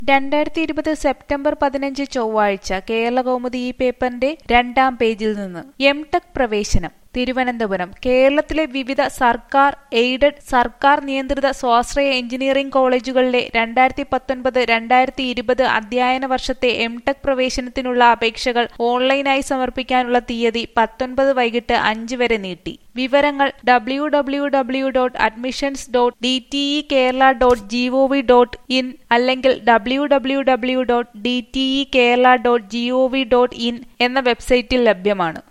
രണ്ടായിരത്തി ഇരുപത് സെപ്റ്റംബർ പതിനഞ്ച് ചൊവ്വാഴ്ച കേരളകൗമുദി ഈ പേപ്പറിന്റെ രണ്ടാം പേജിൽ നിന്ന് എം ടെക് പ്രവേശനം തിരുവനന്തപുരം കേരളത്തിലെ വിവിധ സർക്കാർ എയ്ഡഡ് സർക്കാർ നിയന്ത്രിത സ്വാശ്രയ എഞ്ചിനീയറിംഗ് കോളേജുകളിലെ രണ്ടായിരത്തി പത്തൊൻപത് രണ്ടായിരത്തി ഇരുപത് അധ്യയന വർഷത്തെ എം ടെക് പ്രവേശനത്തിനുള്ള അപേക്ഷകൾ ഓൺലൈനായി സമർപ്പിക്കാനുള്ള തീയതി പത്തൊൻപത് വൈകിട്ട് അഞ്ച് വരെ നീട്ടി വിവരങ്ങൾ W W W dot admissions dot D T E Kerala dot G O V dot in അല്ലെങ്കിൽ W W W dot D T E Kerala dot G O V dot in എന്ന വെബ്സൈറ്റിൽ ലഭ്യമാണ്